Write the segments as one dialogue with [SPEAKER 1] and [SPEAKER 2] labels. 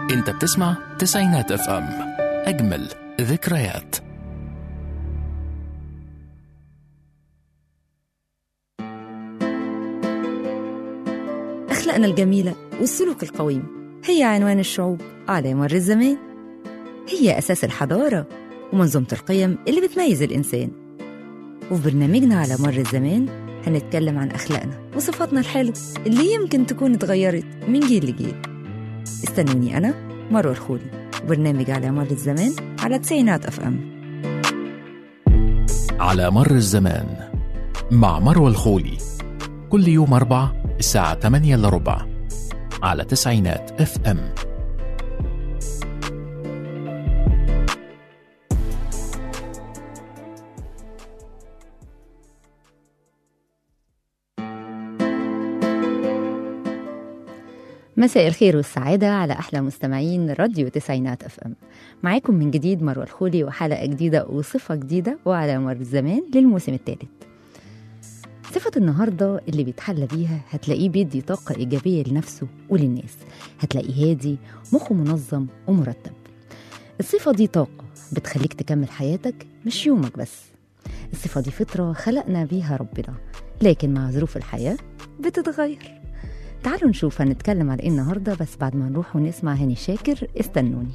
[SPEAKER 1] انت بتسمع تسعينات اف ام اجمل ذكريات
[SPEAKER 2] أخلاقنا الجميلة والسلوك القويم هي عنوان الشعوب على مر الزمان هي أساس الحضارة ومنظومة القيم اللي بتميز الإنسان وفي برنامجنا على مر الزمان هنتكلم عن أخلاقنا وصفاتنا الحلوة اللي يمكن تكون اتغيرت من جيل لجيل استنوني أنا مروة الخولي برنامج على مر الزمان على تسعينات أف أم
[SPEAKER 1] على مر الزمان مع مروى الخولي كل يوم أربع الساعة 8 إلا ربع على تسعينات اف ام
[SPEAKER 2] مساء الخير والسعادة على أحلى مستمعين راديو تسعينات أف أم معاكم من جديد مروة الخولي وحلقة جديدة وصفة جديدة وعلى مر الزمان للموسم الثالث صفة النهاردة اللي بيتحلى بيها هتلاقيه بيدي طاقة إيجابية لنفسه وللناس هتلاقيه هادي مخه منظم ومرتب الصفة دي طاقة بتخليك تكمل حياتك مش يومك بس الصفة دي فطرة خلقنا بيها ربنا لكن مع ظروف الحياة بتتغير تعالوا نشوف هنتكلم على ايه النهارده بس بعد ما نروح ونسمع هاني شاكر استنوني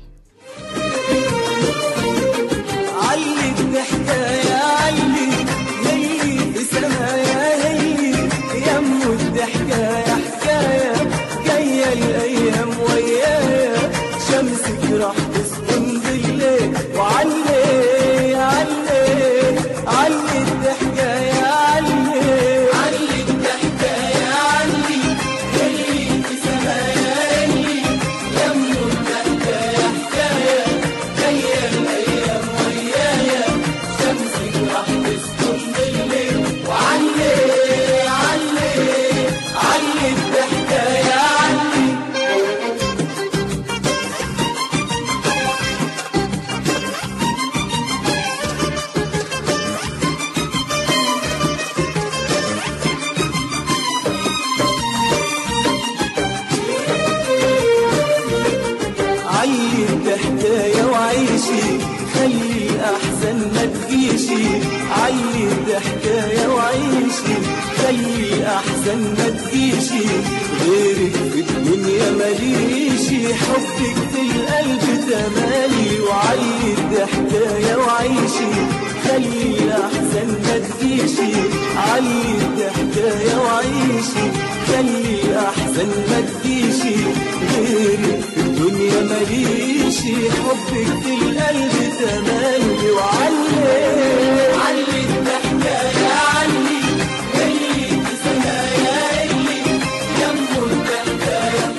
[SPEAKER 3] علي الضحكة يا علي هي في سمايا هي يم الضحكة يا حكاية جاية الأيام ويايا شمسك راح تسكن بالليل وعلي علي علي الضحكة يا علي علي الضحكة يا علي هي في سمايا هي يم الضحكة يا حكاية جاية الأيام ويايا شمسك راح تسكن بالليل وعلي علي علي الضحكة يا علي علي الضحكاية وعيشي خلي الأحزان ما تجيشي علي الضحكاية وعيشي خلي الأحزان ما تجيشي غيرك في الدنيا ماليشي حبك في القلب تمالي وعلي الضحكاية وعيشي خلي الأحزان ما تجيشي علي الضحكاية وعيشي خلي الأحزان ما تجيشي غيرك في الدنيا ماليشي حبك في القلب تملي وعلي علي الضحكة يا علي اللي في سمايا اللي يمه الضحكة يا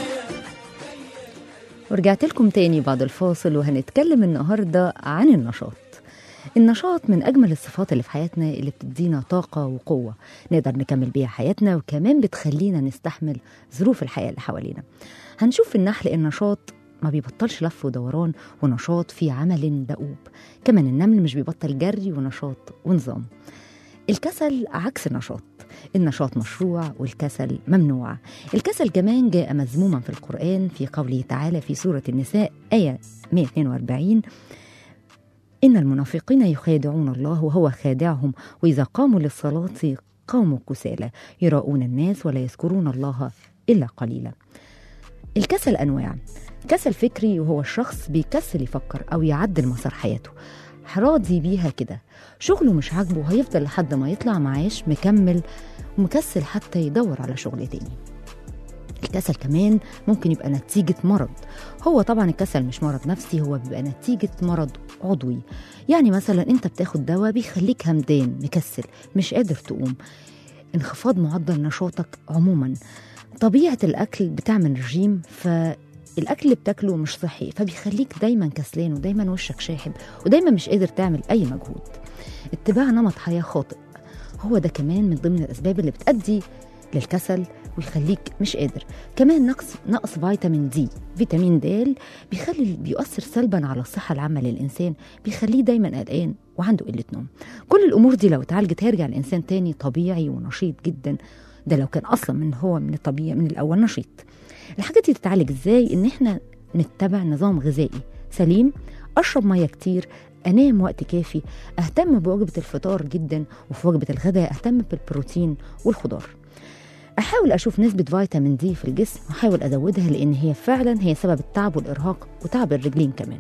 [SPEAKER 2] ورجعت لكم تاني بعد الفاصل وهنتكلم النهارده عن النشاط النشاط من أجمل الصفات اللي في حياتنا اللي بتدينا طاقة وقوة نقدر نكمل بيها حياتنا وكمان بتخلينا نستحمل ظروف الحياة اللي حوالينا هنشوف في النحل النشاط ما بيبطلش لف ودوران ونشاط في عمل دؤوب كمان النمل مش بيبطل جري ونشاط ونظام الكسل عكس النشاط النشاط مشروع والكسل ممنوع الكسل كمان جاء مذموما في القرآن في قوله تعالى في سورة النساء آية 142 إن المنافقين يخادعون الله وهو خادعهم وإذا قاموا للصلاة قاموا كسالى يراؤون الناس ولا يذكرون الله إلا قليلا الكسل أنواع كسل فكري وهو الشخص بيكسل يفكر أو يعدل مسار حياته راضي بيها كده شغله مش عاجبه هيفضل لحد ما يطلع معاش مكمل ومكسل حتى يدور على شغل تاني الكسل كمان ممكن يبقى نتيجة مرض هو طبعا الكسل مش مرض نفسي هو بيبقى نتيجة مرض عضوي يعني مثلا انت بتاخد دواء بيخليك همدان مكسل مش قادر تقوم انخفاض معدل نشاطك عموما طبيعة الأكل بتعمل رجيم فالأكل اللي بتاكله مش صحي فبيخليك دايما كسلان ودايما وشك شاحب ودايما مش قادر تعمل أي مجهود اتباع نمط حياة خاطئ هو ده كمان من ضمن الأسباب اللي بتأدي للكسل ويخليك مش قادر كمان نقص نقص فيتامين دي فيتامين د بيخلي بيؤثر سلبا على الصحه العامه للانسان بيخليه دايما قلقان وعنده قله نوم كل الامور دي لو اتعالجت هيرجع الانسان تاني طبيعي ونشيط جدا ده لو كان اصلا من هو من الطبيعي من الاول نشيط الحاجات دي تتعالج ازاي ان احنا نتبع نظام غذائي سليم اشرب ميه كتير انام وقت كافي اهتم بوجبه الفطار جدا وفي وجبه الغداء اهتم بالبروتين والخضار احاول اشوف نسبه فيتامين دي في الجسم واحاول ازودها لان هي فعلا هي سبب التعب والارهاق وتعب الرجلين كمان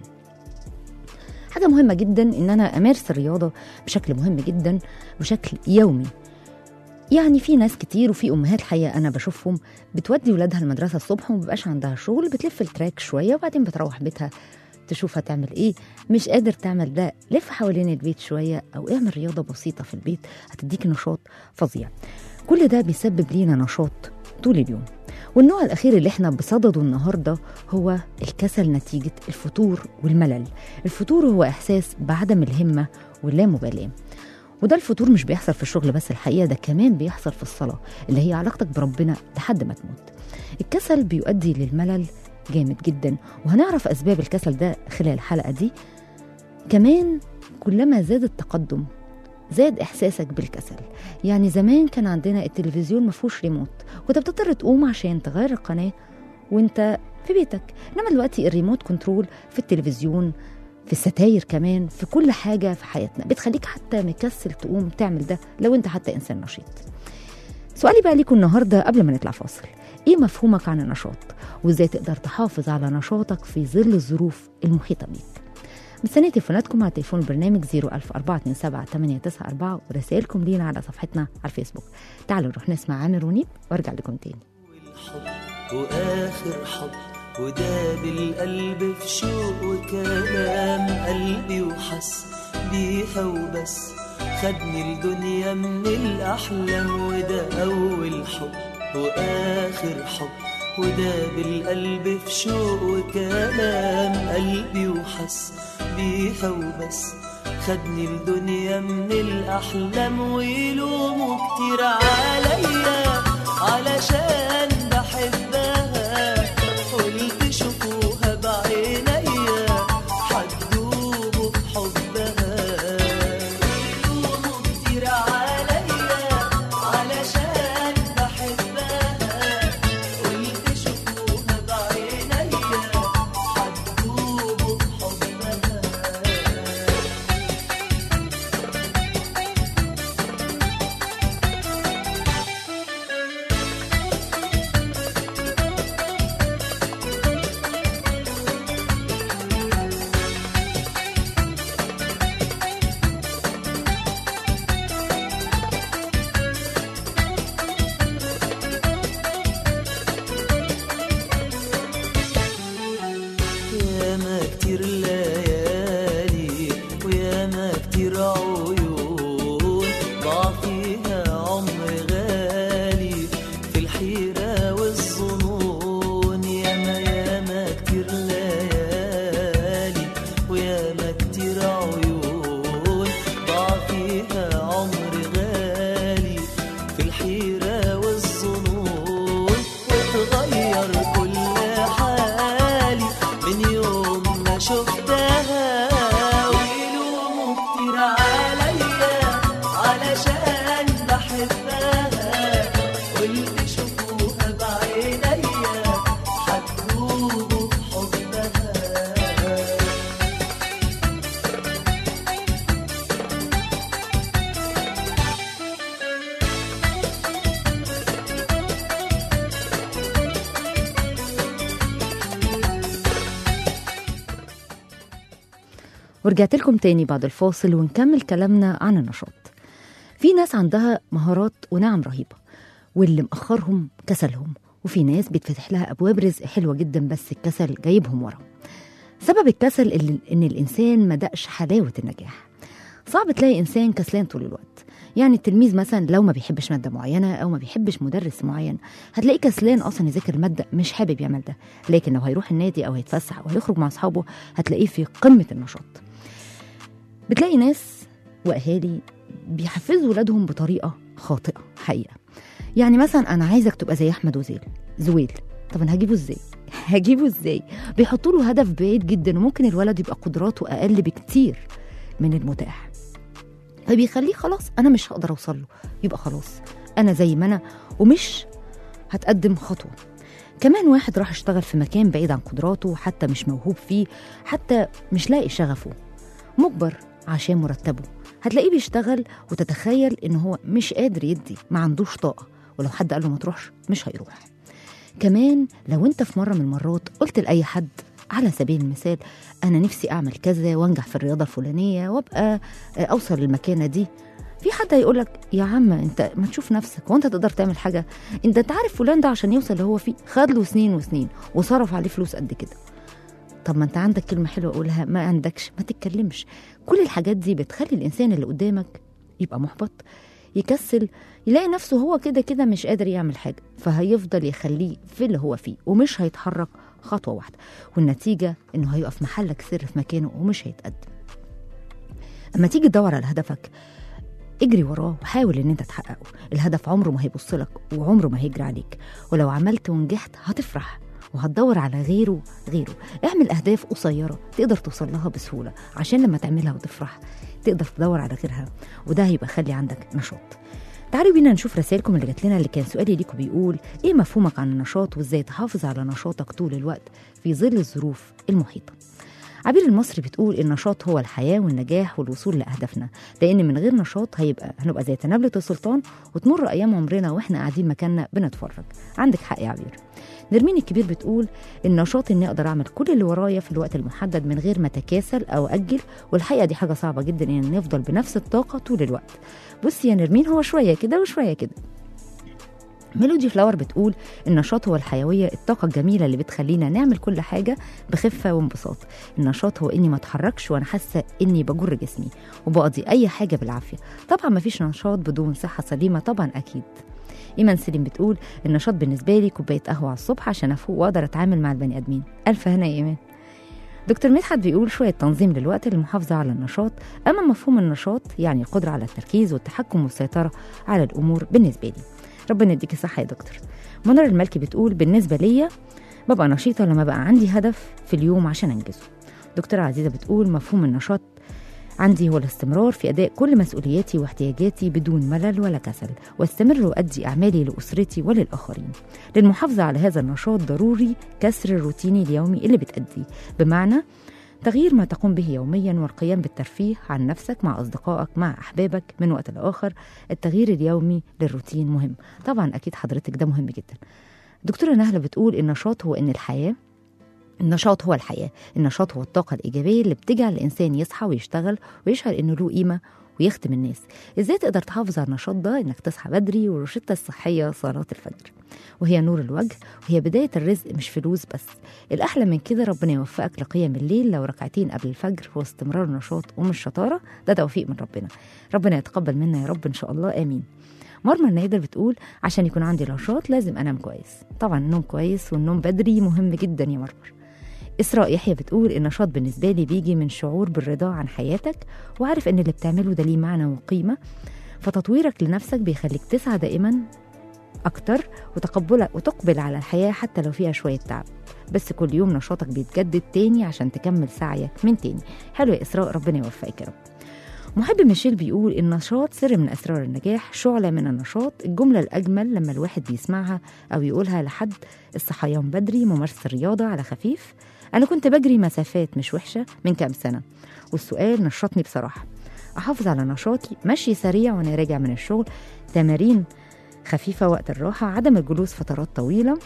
[SPEAKER 2] حاجه مهمه جدا ان انا امارس الرياضه بشكل مهم جدا بشكل يومي يعني في ناس كتير وفي امهات الحقيقه انا بشوفهم بتودي ولادها المدرسه الصبح ومبيبقاش عندها شغل بتلف التراك شويه وبعدين بتروح بيتها تشوف هتعمل ايه مش قادر تعمل ده لف حوالين البيت شويه او اعمل رياضه بسيطه في البيت هتديك نشاط فظيع كل ده بيسبب لينا نشاط طول اليوم والنوع الأخير اللي احنا بصدده النهاردة هو الكسل نتيجة الفتور والملل الفتور هو إحساس بعدم الهمة واللامبالاة وده الفتور مش بيحصل في الشغل بس الحقيقة ده كمان بيحصل في الصلاة اللي هي علاقتك بربنا لحد ما تموت الكسل بيؤدي للملل جامد جدا وهنعرف أسباب الكسل ده خلال الحلقة دي كمان كلما زاد التقدم زاد احساسك بالكسل يعني زمان كان عندنا التلفزيون مفهوش ريموت كنت بتضطر تقوم عشان تغير القناه وانت في بيتك انما دلوقتي الريموت كنترول في التلفزيون في الستاير كمان في كل حاجه في حياتنا بتخليك حتى مكسل تقوم تعمل ده لو انت حتى انسان نشيط سؤالي بقى ليكم النهارده قبل ما نطلع فاصل ايه مفهومك عن النشاط وازاي تقدر تحافظ على نشاطك في ظل الظروف المحيطه بيك مستنية تليفوناتكم على تليفون البرنامج 01427 ورسائلكم لينا على صفحتنا على الفيسبوك تعالوا نروح نسمع عامر ونيب وارجع لكم تاني
[SPEAKER 3] والحب واخر حب وداب القلب في شوق وكلام قلبي وحس بيها وبس خدني الدنيا من الاحلام وده اول حب واخر حب وداب القلب في شوق وكلام قلبي وحس بيها وبس خدني الدنيا من الأحلام ويلوموا كتير عليا علشان بحبها قلت شوفوها بعينيا حتدوبوا بحبها ويلوموا كتير عليا علشان بحبها قلت شوفوها بعينيا حتدوبوا بحبها ياما كتير ليالي وياما كتير عيون ضاع فيها عمر غالي في الحيرة والظنون ياما ياما كتير ليالي وياما كتير عيون ضاع فيها عمر غالي في الحيرة والظنون وتغير كل حالي من يوم ما شفتها ويلوموا كتير عليا علشان بحبها قلت شوفوها بعينيا حتدوبوا بحبها
[SPEAKER 2] ورجعت لكم تاني بعد الفاصل ونكمل كلامنا عن النشاط في ناس عندها مهارات ونعم رهيبة واللي مأخرهم كسلهم وفي ناس بيتفتح لها أبواب رزق حلوة جدا بس الكسل جايبهم ورا سبب الكسل اللي إن الإنسان ما دقش حلاوة النجاح صعب تلاقي إنسان كسلان طول الوقت يعني التلميذ مثلا لو ما بيحبش مادة معينة أو ما بيحبش مدرس معين هتلاقيه كسلان أصلا يذاكر المادة مش حابب يعمل ده لكن لو هيروح النادي أو هيتفسح أو هيخرج مع أصحابه هتلاقيه في قمة النشاط بتلاقي ناس واهالي بيحفزوا ولادهم بطريقه خاطئه حقيقه يعني مثلا انا عايزك تبقى زي احمد وزيل زويل طب انا هجيبه ازاي هجيبه ازاي بيحطوا له هدف بعيد جدا وممكن الولد يبقى قدراته اقل بكتير من المتاح فبيخليه خلاص انا مش هقدر اوصل له يبقى خلاص انا زي ما انا ومش هتقدم خطوه كمان واحد راح اشتغل في مكان بعيد عن قدراته حتى مش موهوب فيه حتى مش لاقي شغفه مجبر عشان مرتبه هتلاقيه بيشتغل وتتخيل ان هو مش قادر يدي ما عندوش طاقة ولو حد قال له ما تروحش مش هيروح كمان لو انت في مرة من المرات قلت لأي حد على سبيل المثال أنا نفسي أعمل كذا وأنجح في الرياضة الفلانية وأبقى أوصل للمكانة دي في حد هيقول لك يا عم انت ما تشوف نفسك وانت تقدر تعمل حاجه انت انت عارف فلان ده عشان يوصل اللي هو فيه خد له سنين وسنين وصرف عليه فلوس قد كده طب ما انت عندك كلمه حلوه اقولها ما عندكش ما تتكلمش كل الحاجات دي بتخلي الانسان اللي قدامك يبقى محبط يكسل يلاقي نفسه هو كده كده مش قادر يعمل حاجه فهيفضل يخليه في اللي هو فيه ومش هيتحرك خطوه واحده والنتيجه انه هيقف محلك سر في مكانه ومش هيتقدم اما تيجي تدور على هدفك اجري وراه وحاول ان انت تحققه الهدف عمره ما هيبص لك وعمره ما هيجري عليك ولو عملت ونجحت هتفرح وهتدور على غيره غيره اعمل اهداف قصيره تقدر توصل لها بسهوله عشان لما تعملها وتفرح تقدر تدور على غيرها وده هيبقى خلي عندك نشاط تعالوا بينا نشوف رسائلكم اللي جات لنا اللي كان سؤالي ليكم بيقول ايه مفهومك عن النشاط وازاي تحافظ على نشاطك طول الوقت في ظل الظروف المحيطه عبير المصري بتقول النشاط هو الحياة والنجاح والوصول لأهدافنا لأن من غير نشاط هيبقى هنبقى زي تنابلة السلطان وتمر أيام عمرنا وإحنا قاعدين مكاننا بنتفرج عندك حق يا عبير نرمين الكبير بتقول النشاط اني اقدر اعمل كل اللي ورايا في الوقت المحدد من غير ما اتكاسل او اجل والحقيقه دي حاجه صعبه جدا ان نفضل بنفس الطاقه طول الوقت بصي يا نرمين هو شويه كده وشويه كده ميلودي فلاور بتقول النشاط هو الحيوية الطاقة الجميلة اللي بتخلينا نعمل كل حاجة بخفة وانبساط النشاط هو إني ما اتحركش وأنا حاسة إني بجر جسمي وبقضي أي حاجة بالعافية طبعا ما فيش نشاط بدون صحة سليمة طبعا أكيد إيمان سليم بتقول النشاط بالنسبة لي كوباية قهوة على الصبح عشان أفوق وأقدر أتعامل مع البني آدمين ألف هنا يا إيمان دكتور مدحت بيقول شوية تنظيم للوقت للمحافظة على النشاط أما مفهوم النشاط يعني القدرة على التركيز والتحكم والسيطرة على الأمور بالنسبة لي ربنا يديكي صحة يا دكتور منار الملكي بتقول بالنسبة ليا ببقى نشيطة لما بقى عندي هدف في اليوم عشان أنجزه دكتورة عزيزة بتقول مفهوم النشاط عندي هو الاستمرار في أداء كل مسؤولياتي واحتياجاتي بدون ملل ولا كسل واستمر وأدي أعمالي لأسرتي وللآخرين للمحافظة على هذا النشاط ضروري كسر الروتين اليومي اللي بتأديه بمعنى تغيير ما تقوم به يوميا والقيام بالترفيه عن نفسك مع أصدقائك مع أحبابك من وقت لآخر التغيير اليومي للروتين مهم طبعا أكيد حضرتك ده مهم جدا دكتورة نهلة بتقول النشاط هو إن الحياة النشاط هو الحياة النشاط هو الطاقة الإيجابية اللي بتجعل الإنسان يصحى ويشتغل ويشعر إنه له قيمة ويخدم الناس إزاي تقدر تحافظ على النشاط ده إنك تصحى بدري والروشتة الصحية صلاة الفجر وهي نور الوجه وهي بداية الرزق مش فلوس بس الأحلى من كده ربنا يوفقك لقيام الليل لو ركعتين قبل الفجر واستمرار نشاط ومش شطارة ده توفيق من ربنا ربنا يتقبل منا يا رب إن شاء الله آمين مرمى النايدر بتقول عشان يكون عندي نشاط لازم أنام كويس طبعا النوم كويس والنوم بدري مهم جدا يا مرمر إسراء يحيى بتقول النشاط بالنسبة لي بيجي من شعور بالرضا عن حياتك وعارف إن اللي بتعمله ده ليه معنى وقيمة فتطويرك لنفسك بيخليك تسعى دائما أكتر وتقبلك وتقبل على الحياة حتى لو فيها شوية تعب بس كل يوم نشاطك بيتجدد تاني عشان تكمل سعيك من تاني حلو يا إسراء ربنا يوفقك يا رب محب ميشيل بيقول النشاط سر من أسرار النجاح شعلة من النشاط الجملة الأجمل لما الواحد بيسمعها أو يقولها لحد الصحيان بدري ممارسة الرياضة على خفيف أنا كنت بجري مسافات مش وحشة من كام سنة والسؤال نشطني بصراحة أحافظ على نشاطي مشي سريع وأنا راجع من الشغل تمارين خفيفة وقت الراحة عدم الجلوس فترات طويلة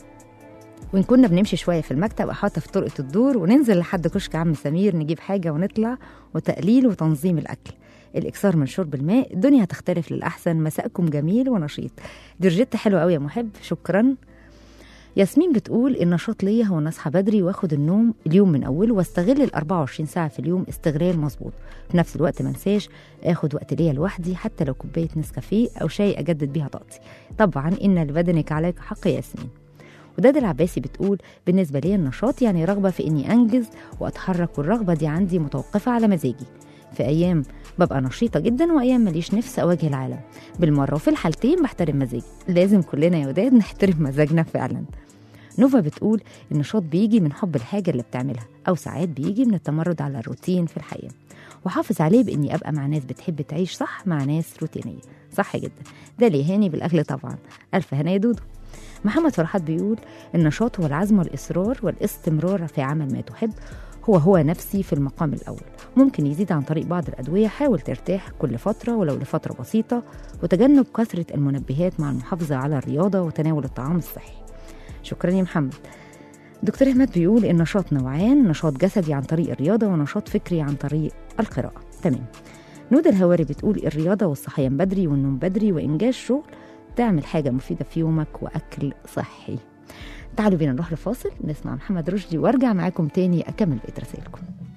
[SPEAKER 2] وإن كنا بنمشي شوية في المكتب أحاطة في طرقة الدور وننزل لحد كشك عم سمير نجيب حاجة ونطلع وتقليل وتنظيم الأكل الإكثار من شرب الماء الدنيا هتختلف للأحسن مساءكم جميل ونشيط درجت حلوة قوي يا محب شكرا ياسمين بتقول النشاط ليا هو ان اصحى بدري واخد النوم اليوم من اوله واستغل ال 24 ساعه في اليوم استغلال مظبوط في نفس الوقت ما انساش اخد وقت ليا لوحدي حتى لو كوبايه نسكافيه او شاي اجدد بيها طاقتي طبعا ان لبدنك عليك حق يا ياسمين وداد العباسي بتقول بالنسبه لي النشاط يعني رغبه في اني انجز واتحرك والرغبه دي عندي متوقفه على مزاجي في ايام ببقى نشيطه جدا وايام ماليش نفس اواجه العالم بالمره وفي الحالتين بحترم مزاجي لازم كلنا يا وداد نحترم مزاجنا فعلا نوفا بتقول النشاط بيجي من حب الحاجة اللي بتعملها أو ساعات بيجي من التمرد على الروتين في الحياة وحافظ عليه بإني أبقى مع ناس بتحب تعيش صح مع ناس روتينية صح جدا ده ليه هاني بالأكل طبعا ألف هنا يا دودو محمد فرحات بيقول النشاط هو العزم والإصرار والاستمرار في عمل ما تحب هو هو نفسي في المقام الأول ممكن يزيد عن طريق بعض الأدوية حاول ترتاح كل فترة ولو لفترة بسيطة وتجنب كثرة المنبهات مع المحافظة على الرياضة وتناول الطعام الصحي شكرا يا محمد دكتور احمد بيقول النشاط نوعان نشاط جسدي عن طريق الرياضة ونشاط فكري عن طريق القراءة تمام نود الهواري بتقول الرياضة والصحيان بدري والنوم بدري وإنجاز شغل تعمل حاجة مفيدة في يومك وأكل صحي تعالوا بينا نروح لفاصل نسمع محمد رشدي وارجع معاكم تاني أكمل بقية رسائلكم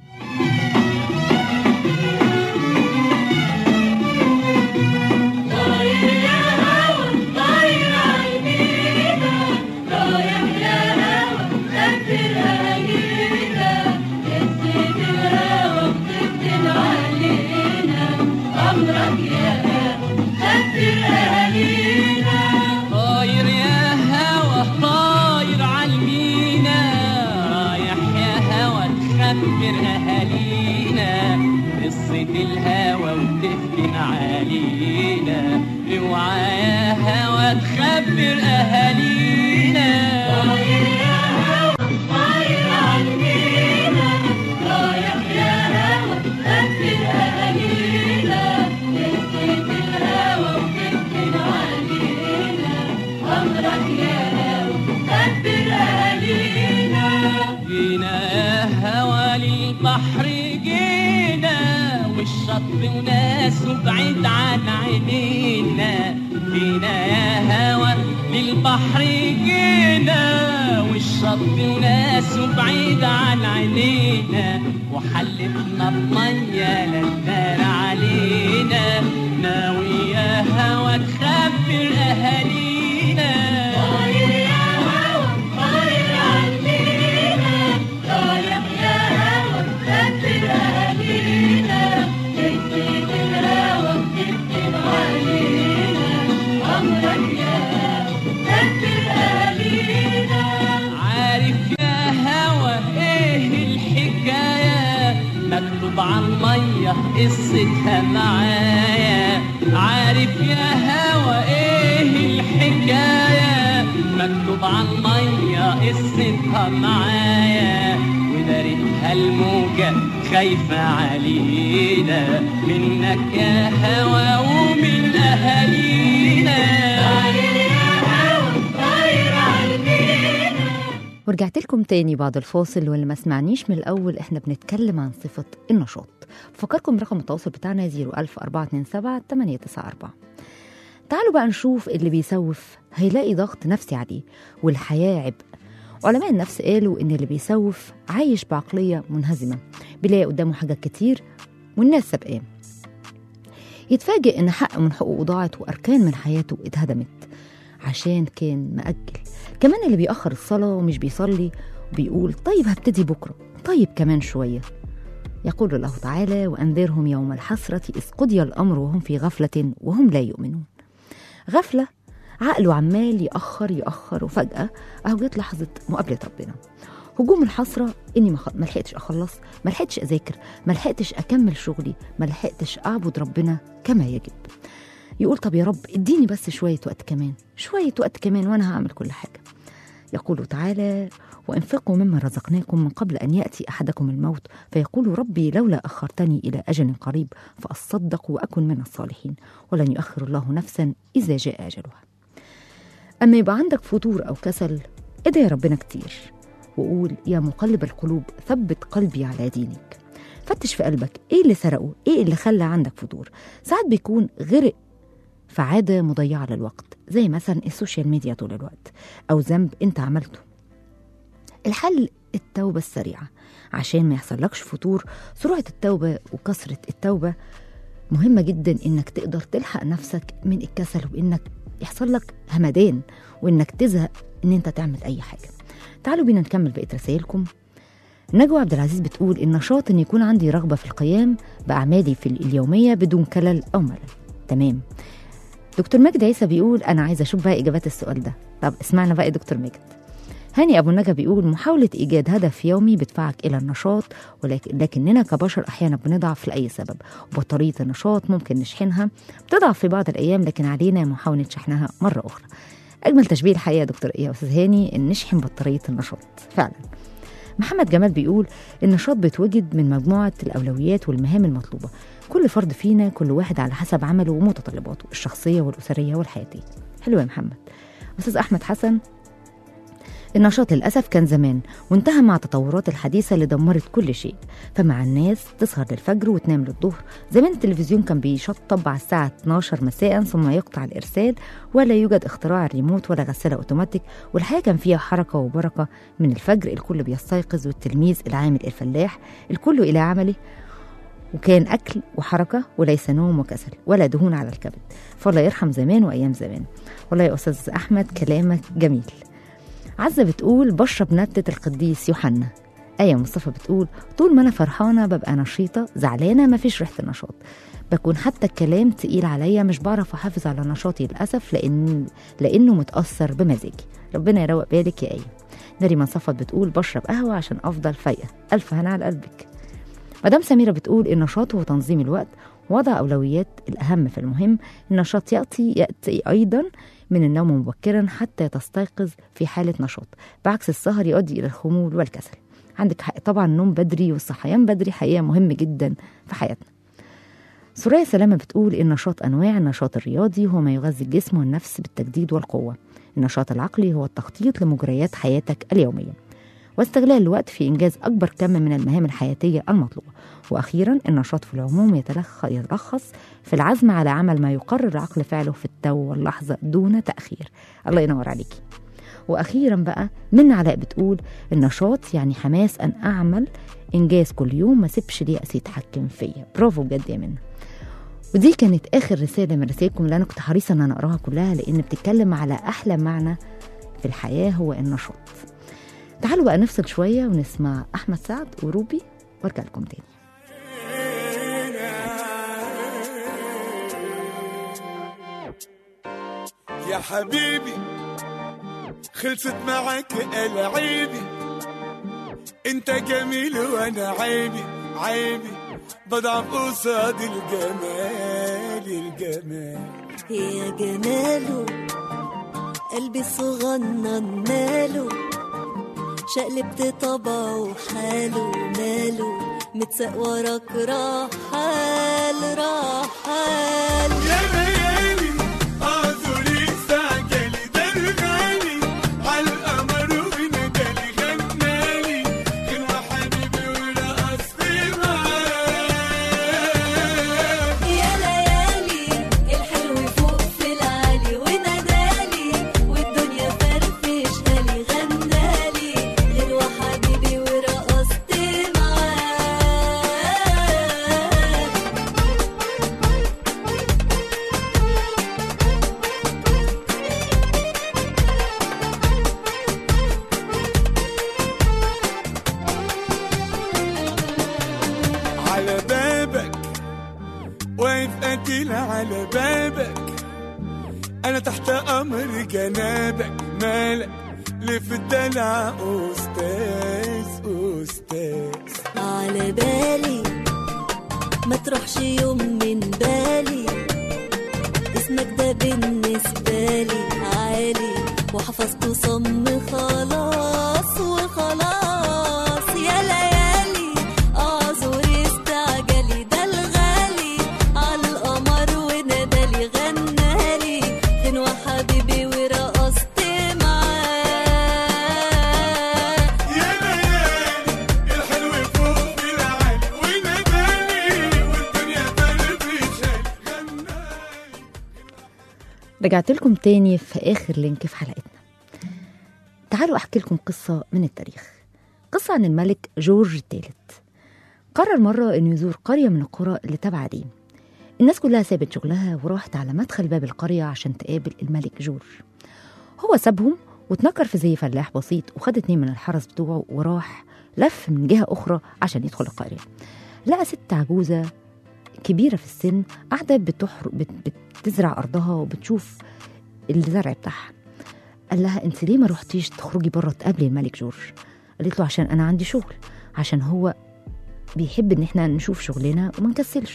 [SPEAKER 4] طاير يا هوا طاير عالمينا رايح يا هوا تخبر اهالينا قصة الهوا وتفتن علينا اوعى يا هوا تخبر اهالينا طاير يا هوا طاير عالمينا رايح يا هوا تخبر اهالينا قصة الهوا وتفتن علينا أمرك يا هوا كبر أهالينا جينا يا هوا للبحر جينا والشط وناسه بعيد عن عينينا جينا يا هوا للبحر جينا والشط وناسه بعيد عن عينينا وحلفنا بمية للنار علينا ناوي يا هوا تخبر أهالينا طاير يا هوا طاير علينا طاير يا هوا تخبر أهالينا تكتب الهوا تكتب علينا أمرك يا هوا تخبر أهالينا عارف يا هوا ايه الحكاية مكتوب عن مية قصتها معايا عارف يا هوا ايه الحكاية مكتوب عن مية قصتها معايا ودارتها الموجة خايفة علينا منك يا هوا ومن أهالينا طاير يا هوا طاير علينا
[SPEAKER 2] ورجعت لكم تاني بعد الفاصل واللي ما سمعنيش من الأول احنا بنتكلم عن صفة النشاط بفكركم برقم التواصل بتاعنا 01427 894 تعالوا بقى نشوف اللي بيسوف هيلاقي ضغط نفسي عليه والحياة عبء علماء النفس قالوا إن اللي بيسوف عايش بعقلية منهزمة بيلاقي قدامه حاجات كتير والناس سابقاه يتفاجئ إن حق من حقوقه ضاعت وأركان من حياته اتهدمت عشان كان مأجل كمان اللي بيأخر الصلاة ومش بيصلي وبيقول طيب هبتدي بكرة طيب كمان شوية يقول الله تعالى وأنذرهم يوم الحسرة إذ قضي الأمر وهم في غفلة وهم لا يؤمنون غفلة عقله عمال يأخر يأخر وفجأة أهو جت لحظة مقابلة ربنا هجوم الحسرة إني ما خ- ما لحقتش أخلص ما لحقتش أذاكر ما لحقتش أكمل شغلي ما لحقتش أعبد ربنا كما يجب يقول طب يا رب اديني بس شوية وقت كمان شوية وقت كمان وأنا هعمل كل حاجة يقول تعالى وانفقوا مما رزقناكم من قبل أن يأتي أحدكم الموت فيقول ربي لولا أخرتني إلى أجل قريب فأصدق وأكن من الصالحين ولن يؤخر الله نفسا إذا جاء أجلها أما يبقى عندك فتور أو كسل ادعي ربنا كتير وقول يا مقلب القلوب ثبت قلبي على دينك فتش في قلبك ايه اللي سرقه ايه اللي خلى عندك فتور ساعات بيكون غرق في عادة مضيعة للوقت زي مثلا السوشيال ميديا طول الوقت أو ذنب أنت عملته الحل التوبة السريعة عشان ما يحصلكش فتور سرعة التوبة وكثرة التوبة مهمة جدا إنك تقدر تلحق نفسك من الكسل وإنك يحصل لك همدان وإنك تزهق إن أنت تعمل أي حاجة تعالوا بينا نكمل بقية رسائلكم نجوى عبد العزيز بتقول النشاط إن يكون عندي رغبة في القيام بأعمالي في اليومية بدون كلل أو ملل تمام دكتور مجد عيسى بيقول أنا عايزة أشوف بقى إجابات السؤال ده طب اسمعنا بقى يا دكتور مجد هاني أبو النجا بيقول محاولة إيجاد هدف يومي بتدفعك إلى النشاط ولكن لكننا كبشر أحيانا بنضعف لأي سبب وبطارية النشاط ممكن نشحنها بتضعف في بعض الأيام لكن علينا محاولة شحنها مرة أخرى اجمل تشبيه الحقيقه يا دكتور ايه يا استاذ هاني ان نشحن بطاريه النشاط فعلا محمد جمال بيقول النشاط بيتوجد من مجموعه الاولويات والمهام المطلوبه كل فرد فينا كل واحد على حسب عمله ومتطلباته الشخصيه والاسريه والحياتيه حلو يا محمد استاذ احمد حسن النشاط للأسف كان زمان وانتهى مع التطورات الحديثة اللي دمرت كل شيء فمع الناس تسهر للفجر وتنام للظهر زمان التلفزيون كان بيشطب على الساعة 12 مساء ثم يقطع الإرسال ولا يوجد اختراع الريموت ولا غسالة أوتوماتيك والحياة كان فيها حركة وبركة من الفجر الكل بيستيقظ والتلميذ العامل الفلاح الكل إلى عمله وكان أكل وحركة وليس نوم وكسل ولا دهون على الكبد فالله يرحم زمان وأيام زمان والله يا أستاذ أحمد كلامك جميل عزة بتقول بشرب نبتة القديس يوحنا آية مصطفى بتقول طول ما أنا فرحانة ببقى نشيطة زعلانة مفيش ريحة النشاط بكون حتى الكلام تقيل عليا مش بعرف أحافظ على نشاطي للأسف لأن لأنه متأثر بمزاجي ربنا يروق بالك يا آية نريمان صفت بتقول بشرب قهوة عشان أفضل فايقة ألف هنا على قلبك مدام سميرة بتقول النشاط هو تنظيم الوقت وضع أولويات الأهم في المهم النشاط يأتي يأتي أيضا من النوم مبكرا حتى تستيقظ في حالة نشاط بعكس السهر يؤدي إلى الخمول والكسل عندك حق طبعا النوم بدري والصحيان بدري حقيقة مهم جدا في حياتنا سوريا سلامة بتقول النشاط أنواع النشاط الرياضي هو ما يغذي الجسم والنفس بالتجديد والقوة النشاط العقلي هو التخطيط لمجريات حياتك اليومية واستغلال الوقت في إنجاز أكبر كم من المهام الحياتية المطلوبة وأخيرا النشاط في العموم يتلخ يتلخص في العزم على عمل ما يقرر العقل فعله في التو واللحظة دون تأخير الله ينور عليكي وأخيرا بقى من علاء بتقول النشاط يعني حماس أن أعمل إنجاز كل يوم ما سيبش اليأس يتحكم فيا برافو بجد يا منى ودي كانت آخر رسالة من رسائلكم اللي أنا كنت حريصة إن أنا أقراها كلها لأن بتتكلم على أحلى معنى في الحياة هو النشاط تعالوا بقى نفصل شوية ونسمع أحمد سعد وروبي وارجع لكم تاني
[SPEAKER 5] يا حبيبي خلصت معك العيبي انت جميل وانا عيبي عيبي بضعف قصاد الجمال الجمال
[SPEAKER 6] يا جماله قلبي صغنن ماله شقلبت طبعه وحاله ماله متساق وراك رحال رحال
[SPEAKER 5] يا ليالي اعذري استعجلي ده الغالي عالقمر وندالي غنالي غنوة حبيبي ورقصت معاه
[SPEAKER 6] يا ليالي الحلو فوق في العالي ونادالي والدنيا فرفشها لي غنالي غنوة حبيبي ورقصت معاه
[SPEAKER 5] على بابك واقف قتيل على بابك انا تحت امر جنابك مالك ليه في الدلع استاذ استاذ
[SPEAKER 6] على بالي ما تروحش يوم من بالي اسمك ده بالنسبة لي عالي وحفظته صم خلاص وخلاص يا ليالي اعذر استعجلي ده الغالي عالقمر ونادالي غنالي غنوة حبيبي ورقصت معاه
[SPEAKER 5] يا ليالي الحلو فوق في العالي وناداني والدنيا فرفشة غنالي
[SPEAKER 2] رجعت لكم تاني في آخر لينك في حلقتنا تعالوا أحكي لكم قصة من التاريخ قصة عن الملك جورج الثالث قرر مرة إنه يزور قرية من القرى اللي تابعة ليه الناس كلها سابت شغلها وراحت على مدخل باب القرية عشان تقابل الملك جورج هو سابهم واتنكر في زي فلاح بسيط وخد اتنين من الحرس بتوعه وراح لف من جهة أخرى عشان يدخل القرية لقى ست عجوزة كبيرة في السن قاعدة بتحر... بت... بتزرع أرضها وبتشوف الزرع بتاعها قال لها انت ليه ما رحتيش تخرجي بره تقابلي الملك جورج قالت له عشان انا عندي شغل عشان هو بيحب ان احنا نشوف شغلنا وما نكسلش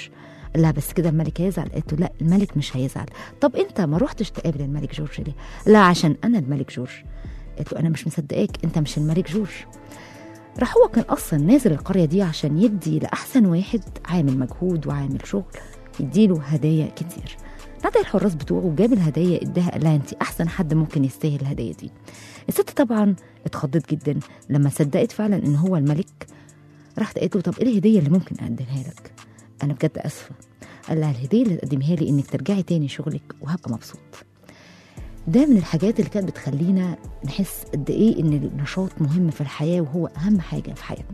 [SPEAKER 2] قال لها بس كده الملك هيزعل قالت له لا الملك مش هيزعل طب انت ما روحتش تقابل الملك جورج ليه لا عشان انا الملك جورج قالت له انا مش مصدقاك انت مش الملك جورج راح هو كان اصلا نازل القريه دي عشان يدي لاحسن واحد عامل مجهود وعامل شغل يديله هدايا كتير نادى الحراس بتوعه وجاب الهدايا اداها قال لها انت احسن حد ممكن يستاهل الهدايا دي الست طبعا اتخضت جدا لما صدقت فعلا ان هو الملك راحت قالت له طب ايه الهديه اللي ممكن اقدمها لك انا بجد اسفه قال لها الهديه اللي تقدمها لي انك ترجعي تاني شغلك وهبقى مبسوط ده من الحاجات اللي كانت بتخلينا نحس قد ايه ان النشاط مهم في الحياه وهو اهم حاجه في حياتنا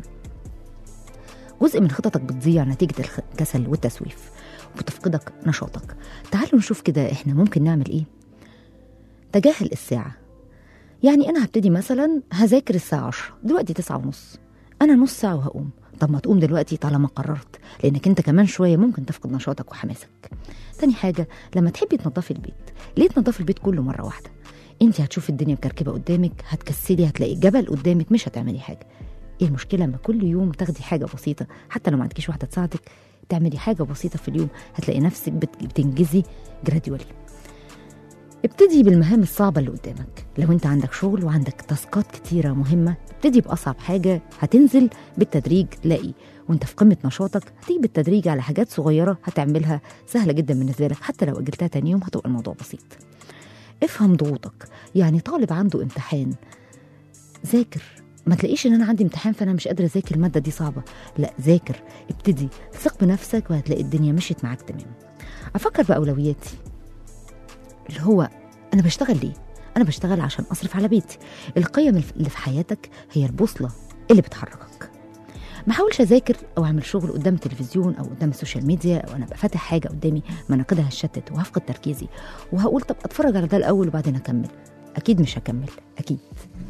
[SPEAKER 2] جزء من خططك بتضيع نتيجه الخ- الكسل والتسويف وبتفقدك نشاطك تعالوا نشوف كده احنا ممكن نعمل ايه تجاهل الساعه يعني انا هبتدي مثلا هذاكر الساعه 10 دلوقتي 9 ونص انا نص ساعه وهقوم طب ما تقوم دلوقتي طالما قررت لانك انت كمان شويه ممكن تفقد نشاطك وحماسك تاني حاجه لما تحبي تنظفي البيت ليه تنظفي البيت كله مره واحده انت هتشوفي الدنيا مكركبه قدامك هتكسلي هتلاقي جبل قدامك مش هتعملي حاجه ايه المشكله لما كل يوم تاخدي حاجه بسيطه حتى لو ما عندكيش واحده تساعدك تعملي حاجه بسيطه في اليوم هتلاقي نفسك بت- بتنجزي جراديولي ابتدي بالمهام الصعبة اللي قدامك لو انت عندك شغل وعندك تاسكات كتيرة مهمة ابتدي بأصعب حاجة هتنزل بالتدريج لاقي وانت في قمة نشاطك هتيجي بالتدريج على حاجات صغيرة هتعملها سهلة جدا بالنسبة لك حتى لو أجلتها تاني يوم هتبقى الموضوع بسيط افهم ضغوطك يعني طالب عنده امتحان ذاكر ما تلاقيش ان انا عندي امتحان فانا مش قادره اذاكر الماده دي صعبه لا ذاكر ابتدي ثق بنفسك وهتلاقي الدنيا مشيت معاك تمام افكر باولوياتي اللي هو انا بشتغل ليه انا بشتغل عشان اصرف على بيتي القيم اللي في حياتك هي البوصله اللي بتحركك ما احاولش اذاكر او اعمل شغل قدام التلفزيون او قدام السوشيال ميديا او انا ابقى فاتح حاجه قدامي مناقدها هتشتت وهفقد تركيزي وهقول طب اتفرج على ده الاول وبعدين اكمل اكيد مش هكمل اكيد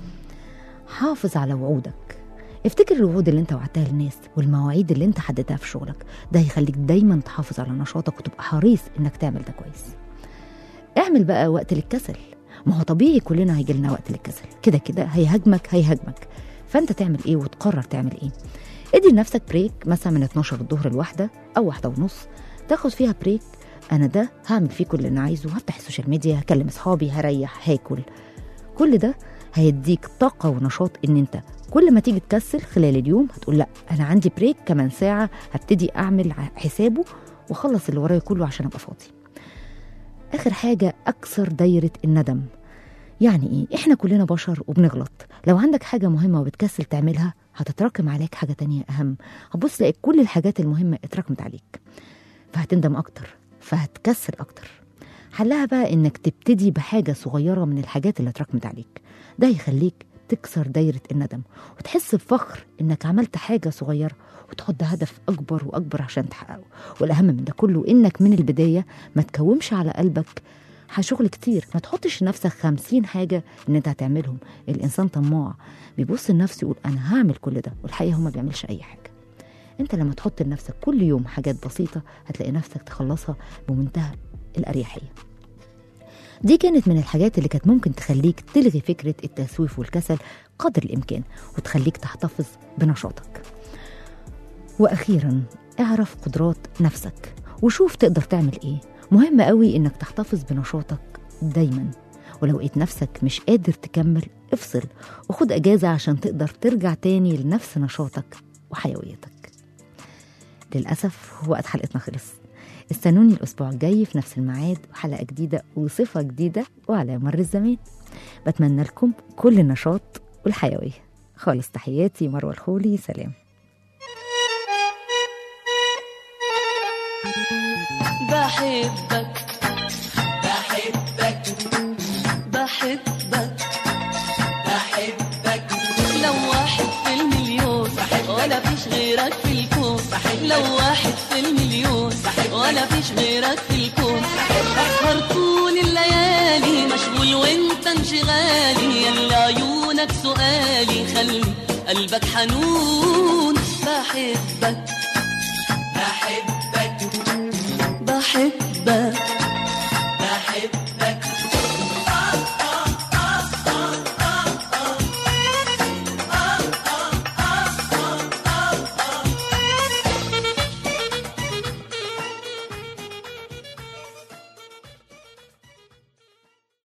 [SPEAKER 2] حافظ على وعودك افتكر الوعود اللي انت وعدتها للناس والمواعيد اللي انت حددتها في شغلك ده هيخليك دايما تحافظ على نشاطك وتبقى حريص انك تعمل ده كويس اعمل بقى وقت للكسل ما هو طبيعي كلنا هيجي لنا وقت للكسل كده كده هيهاجمك هيهاجمك فانت تعمل ايه وتقرر تعمل ايه ادي لنفسك بريك مثلا من 12 الظهر لواحدة او واحدة ونص تاخد فيها بريك انا ده هعمل فيه كل اللي انا عايزه هفتح السوشيال ميديا هكلم اصحابي هريح هاكل كل ده هيديك طاقة ونشاط ان انت كل ما تيجي تكسل خلال اليوم هتقول لا انا عندي بريك كمان ساعة هبتدي اعمل حسابه واخلص اللي ورايا كله عشان ابقى فاضي اخر حاجة اكسر دايرة الندم يعني ايه احنا كلنا بشر وبنغلط لو عندك حاجة مهمة وبتكسل تعملها هتتراكم عليك حاجة تانية اهم هتبص تلاقي كل الحاجات المهمة اتراكمت عليك فهتندم اكتر فهتكسل اكتر حلها بقى انك تبتدي بحاجة صغيرة من الحاجات اللي اتراكمت عليك ده يخليك تكسر دايرة الندم وتحس بفخر انك عملت حاجة صغيرة وتحط هدف اكبر واكبر عشان تحققه والاهم من ده كله انك من البداية ما تكومش على قلبك شغل كتير ما تحطش لنفسك خمسين حاجة ان انت هتعملهم الانسان طماع بيبص لنفسه يقول انا هعمل كل ده والحقيقة هو ما بيعملش اي حاجة انت لما تحط لنفسك كل يوم حاجات بسيطة هتلاقي نفسك تخلصها بمنتهى الأريحية دي كانت من الحاجات اللي كانت ممكن تخليك تلغي فكرة التسويف والكسل قدر الإمكان وتخليك تحتفظ بنشاطك وأخيرا اعرف قدرات نفسك وشوف تقدر تعمل إيه مهم قوي إنك تحتفظ بنشاطك دايما ولو لقيت نفسك مش قادر تكمل افصل وخد أجازة عشان تقدر ترجع تاني لنفس نشاطك وحيويتك للأسف وقت حلقتنا خلص استنوني الأسبوع الجاي في نفس الميعاد وحلقة جديدة وصفة جديدة وعلى مر الزمان بتمنى لكم كل النشاط والحيوية خالص تحياتي مروة الخولي سلام
[SPEAKER 6] بحبك بحبك بحبك بحبك لو واحد في المليون ولا فيش غيرك في الكون لو واحد في المليون ولا فيش غيرك في الكون أسهر طول الليالي مشغول وانت انشغالي يلا عيونك سؤالي خلي قلبك حنون بحبك بحبك